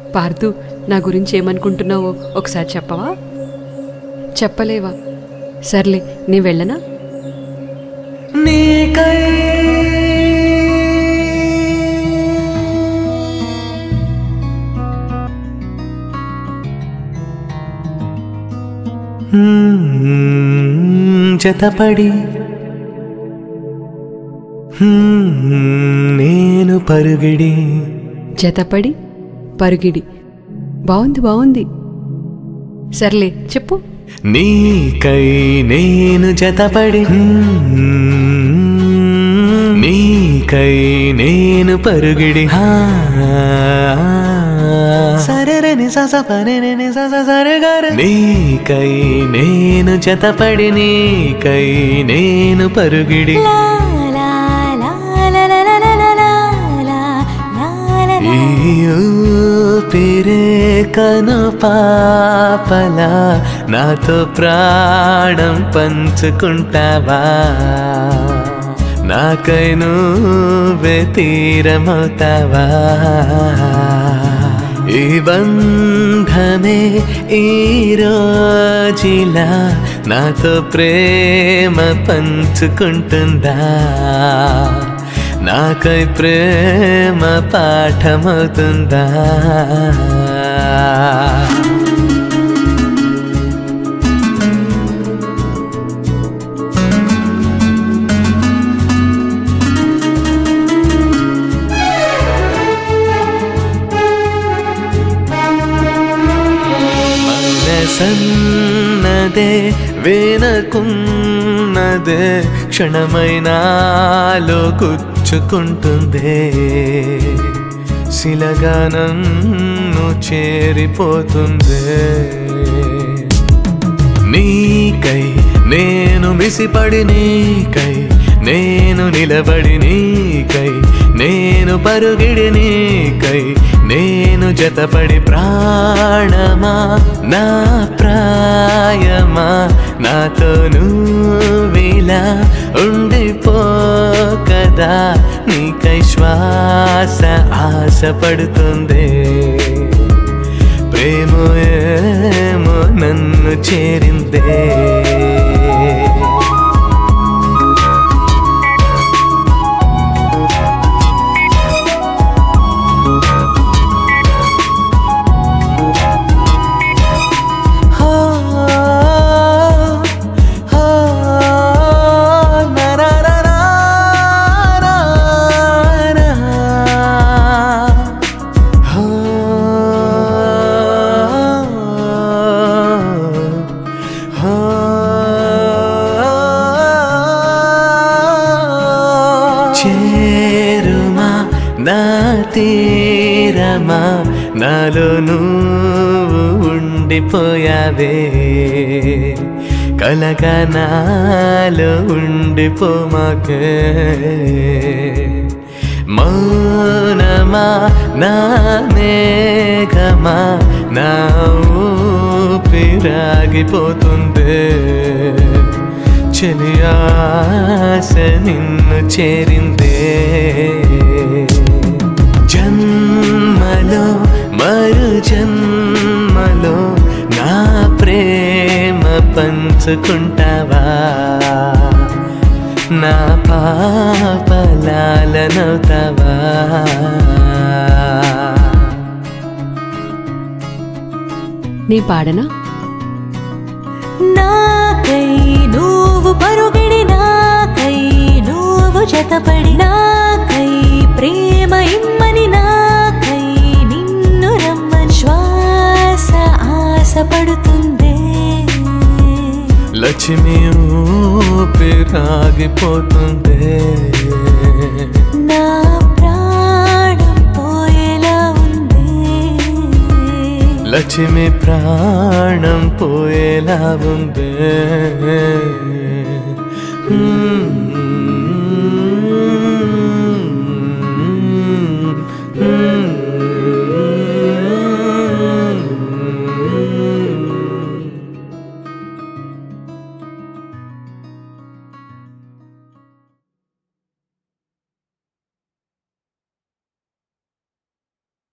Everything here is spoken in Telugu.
పార్థు నా గురించి ఏమనుకుంటున్నావో ఒకసారి చెప్పవా చెప్పలేవా సర్లే నీ వెళ్ళనా నీకై హ్మ్, జతపడి హ్మ్, నేను పరుగిడి జతపడి పరుగిడి బాగుంది బాగుంది సర్లే చెప్పు నీకై నేను జతపడి హ్మ్, నీకై నేను పరుగిడి హా. సరెరని సస పరెరని సస సరెగర. నీకై నేను జతపడి నీకై నేను పరుగిడి ఈ ఊపిరే కను పాపలా నాతో ప్రాణం పంచుకుంటావా నాకై నువ్వే తీరమవుతావా ఈ బంధమే ఈ రోజులా నాతో ప్రేమ పంచుకుంటుందా నాకై ప్రేమ పాఠమవుతుందా మనసన్నదే వేనకున్నదే క్షణమైనాలో గుచ్చుకుంటుందే శిలగా నన్ను చేరిపోతుందే నీకై నేను మిసిపడి నీకై నేను నిలబడి నీకై నేను పరుగిడి నీకై నేను జతపడి ప్రాణమా నా ప్రాయమా నాతో నువ్విలా ఉండిపో కదా నీకై శ్వాస ఆశపడుతుంది ప్రేమ ఏమో నన్ను చేరిందే హా, హా, నా, నా, నా, నా, నా, నా. హా, హా. చేరుమా నా తీరమా నాలో నువ్వు ఉండిపోయావే కలగా నాలో ఉండిపోమాకే మౌనమా నా మేఘమా నా ఊపిరాగిపోతుందే చెలియాస నిన్ను చేరిందే జన్మలో మరు జన్మలో నా ప్రేమ పంచుకుంటావా నా పాపలాలనవుతావా నీ పాడనా నాకై నువ్వు పరుగిడి నాకై నువ్వు జతపడి నాకై ప్రేమ ఇమ్మని నాకై నిన్ను రమ్మని శ్వాస ఆశపడుతుందే లక్ష్మి ఊపిరాగిపోతుందే నా ప్రాణం పోయేలా ఉంది లక్ష్మి ప్రాణం పోయేలా ఉందే హ్మ్.